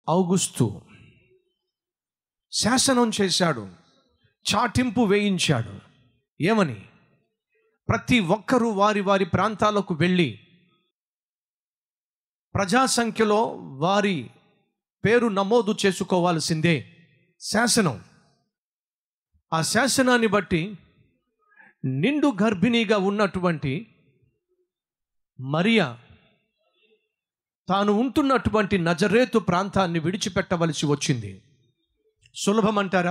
ఔగుస్తు శాసనం చేశాడు చాటింపు వేయించాడు ఏమని ప్రతి ఒక్కరూ వారి వారి ప్రాంతాలకు వెళ్ళి ప్రజా సంఖ్యలో వారి పేరు నమోదు చేసుకోవాల్సిందే శాసనం ఆ శాసనాన్ని బట్టి నిండు గర్భిణీగా ఉన్నటువంటి మరియా తాను ఉంటున్నటువంటి నజరేతు ప్రాంతాన్ని విడిచిపెట్టవలసి వచ్చింది సులభమంటారా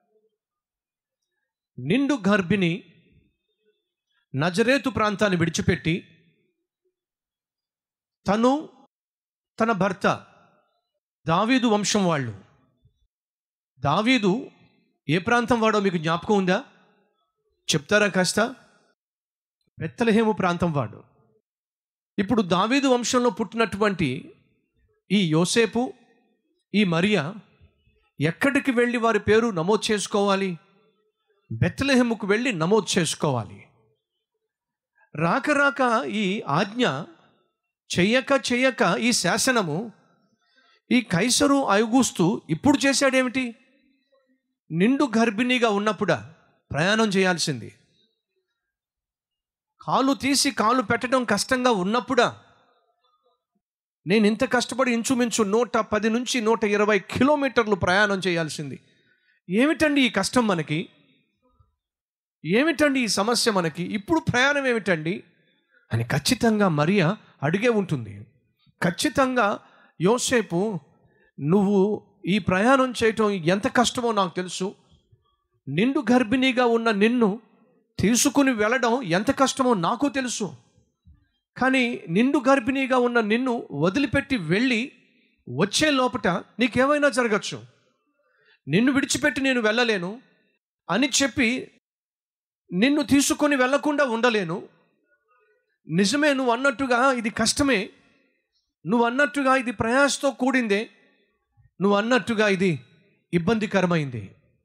నిండు గర్భిణి నజరేతు ప్రాంతాన్ని విడిచిపెట్టి తను తన భర్త దావీదు వంశం వాళ్ళు దావీదు ఏ ప్రాంతం వాడో మీకు జ్ఞాపకం ఉందా చెప్తారా కాస్త బెత్తలహేము ప్రాంతం వాడు ఇప్పుడు దావీదు వంశంలో పుట్టినటువంటి ఈ యోసేపు ఈ మరియా ఎక్కడికి వెళ్ళి వారి పేరు నమోదు చేసుకోవాలి బెత్తలహేముకు వెళ్ళి నమోదు చేసుకోవాలి రాక రాక ఈ ఆజ్ఞ చెయ్యక చెయ్యక ఈ శాసనము ఈ కైసరు ఐగుస్తూ ఇప్పుడు చేశాడేమిటి నిండు గర్భిణిగా ఉన్నప్పుడా ప్రయాణం చేయాల్సింది కాలు తీసి కాలు పెట్టడం కష్టంగా ఉన్నప్పుడా నేను ఇంత కష్టపడి ఇంచుమించు నూట పది నుంచి నూట ఇరవై కిలోమీటర్లు ప్రయాణం చేయాల్సింది ఏమిటండి ఈ కష్టం మనకి ఏమిటండి ఈ సమస్య మనకి ఇప్పుడు ప్రయాణం ఏమిటండి అని ఖచ్చితంగా మరియా అడిగే ఉంటుంది ఖచ్చితంగా యోసేపు నువ్వు ఈ ప్రయాణం చేయటం ఎంత కష్టమో నాకు తెలుసు నిండు గర్భిణీగా ఉన్న నిన్ను తీసుకుని వెళ్ళడం ఎంత కష్టమో నాకు తెలుసు కానీ నిండు గర్భిణీగా ఉన్న నిన్ను వదిలిపెట్టి వెళ్ళి వచ్చే లోపట నీకేమైనా జరగచ్చు నిన్ను విడిచిపెట్టి నేను వెళ్ళలేను అని చెప్పి నిన్ను తీసుకొని వెళ్ళకుండా ఉండలేను నిజమే నువ్వు అన్నట్టుగా ఇది కష్టమే నువ్వు అన్నట్టుగా ఇది ప్రయాసతో కూడిందే నువ్వు అన్నట్టుగా ఇది ఇబ్బందికరమైంది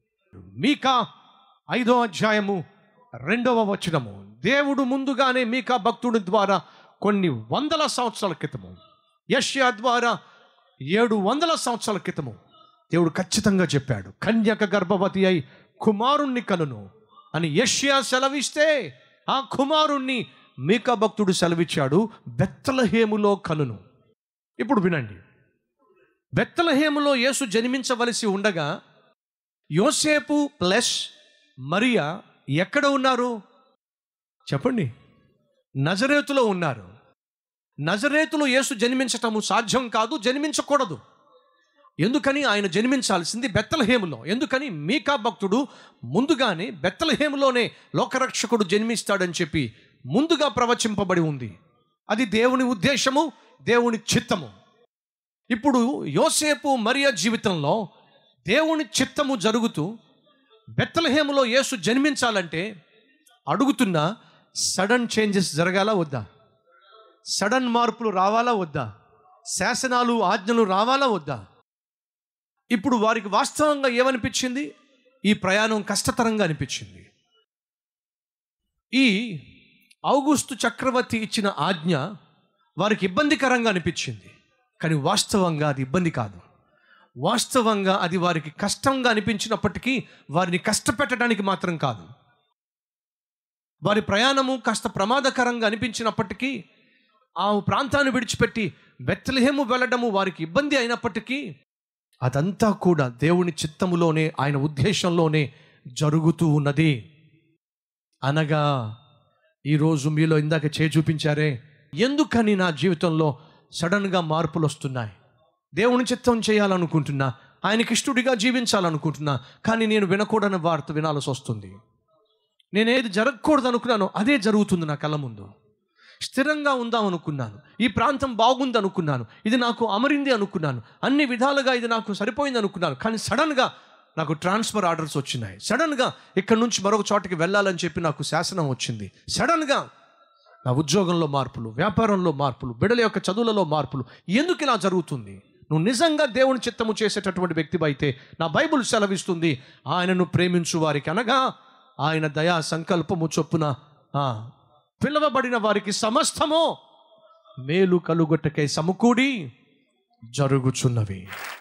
మీకా ఐదో అధ్యాయము రెండవ వచనము దేవుడు ముందుగానే మీకా భక్తుడి ద్వారా కొన్ని వందల సంవత్సరాల క్రితము యష్యా ద్వారా ఏడు వందల సంవత్సరాల క్రితము దేవుడు ఖచ్చితంగా చెప్పాడు కన్యక గర్భవతి అయి కుమారుణ్ణి కనును అని యష్యా సెలవిస్తే ఆ కుమారుణ్ణి మీకా భక్తుడు సెలవిచ్చాడు బెత్తలహేములో కనును ఇప్పుడు వినండి బెత్తలహేములో యేసు జన్మించవలసి ఉండగా యోసేపు ప్లస్ మరియా ఎక్కడ ఉన్నారు చెప్పండి నజరేతులో ఉన్నారు నజరేతులో యేసు జన్మించటము సాధ్యం కాదు జన్మించకూడదు ఎందుకని ఆయన జన్మించాల్సింది బెత్తలహేములో ఎందుకని మీకా భక్తుడు ముందుగానే బెత్తలహేములోనే లోకరక్షకుడు జన్మిస్తాడని చెప్పి ముందుగా ప్రవచింపబడి ఉంది అది దేవుని ఉద్దేశము దేవుని చిత్తము ఇప్పుడు యోసేపు మరియ జీవితంలో దేవుని చిత్తము జరుగుతూ బెత్తలహేములో యేసు జన్మించాలంటే అడుగుతున్నా సడన్ చేంజెస్ జరగాల వద్దా సడన్ మార్పులు రావాలా వద్దా శాసనాలు ఆజ్ఞలు రావాలా వద్దా ఇప్పుడు వారికి వాస్తవంగా ఏమనిపించింది ఈ ప్రయాణం కష్టతరంగా అనిపించింది ఈ ఔగుస్తు చక్రవర్తి ఇచ్చిన ఆజ్ఞ వారికి ఇబ్బందికరంగా అనిపించింది కానీ వాస్తవంగా అది ఇబ్బంది కాదు వాస్తవంగా అది వారికి కష్టంగా అనిపించినప్పటికీ వారిని కష్టపెట్టడానికి మాత్రం కాదు వారి ప్రయాణము కాస్త ప్రమాదకరంగా అనిపించినప్పటికీ ఆ ప్రాంతాన్ని విడిచిపెట్టి బెత్తలహేము వెళ్ళడము వారికి ఇబ్బంది అయినప్పటికీ అదంతా కూడా దేవుని చిత్తములోనే ఆయన ఉద్దేశంలోనే జరుగుతూ ఉన్నది అనగా ఈరోజు మీలో ఇందాక చే చూపించారే ఎందుకని నా జీవితంలో సడన్గా మార్పులు వస్తున్నాయి దేవుని చిత్తం చేయాలనుకుంటున్నా ఆయనకి ఇష్టడిగా జీవించాలనుకుంటున్నా కానీ నేను వినకూడని వార్త వినాల్సి వస్తుంది నేను ఏది జరగకూడదు అనుకున్నానో అదే జరుగుతుంది నా కళ్ళ ముందు స్థిరంగా ఉందాం అనుకున్నాను ఈ ప్రాంతం బాగుంది అనుకున్నాను ఇది నాకు అమరింది అనుకున్నాను అన్ని విధాలుగా ఇది నాకు సరిపోయింది అనుకున్నాను కానీ సడన్గా నాకు ట్రాన్స్ఫర్ ఆర్డర్స్ వచ్చినాయి సడన్గా ఇక్కడ నుంచి మరొక చోటకి వెళ్ళాలని చెప్పి నాకు శాసనం వచ్చింది సడన్గా నా ఉద్యోగంలో మార్పులు వ్యాపారంలో మార్పులు బిడల యొక్క చదువులలో మార్పులు ఎందుకు ఇలా జరుగుతుంది నువ్వు నిజంగా దేవుని చిత్తము చేసేటటువంటి వ్యక్తివి అయితే నా బైబుల్ సెలవిస్తుంది ఆయనను ప్రేమించు వారికి అనగా ఆయన దయా సంకల్పము చొప్పున ఆ, పిలవబడిన వారికి సమస్తము మేలు కలుగొట్టకై సమకూడి జరుగుచున్నవి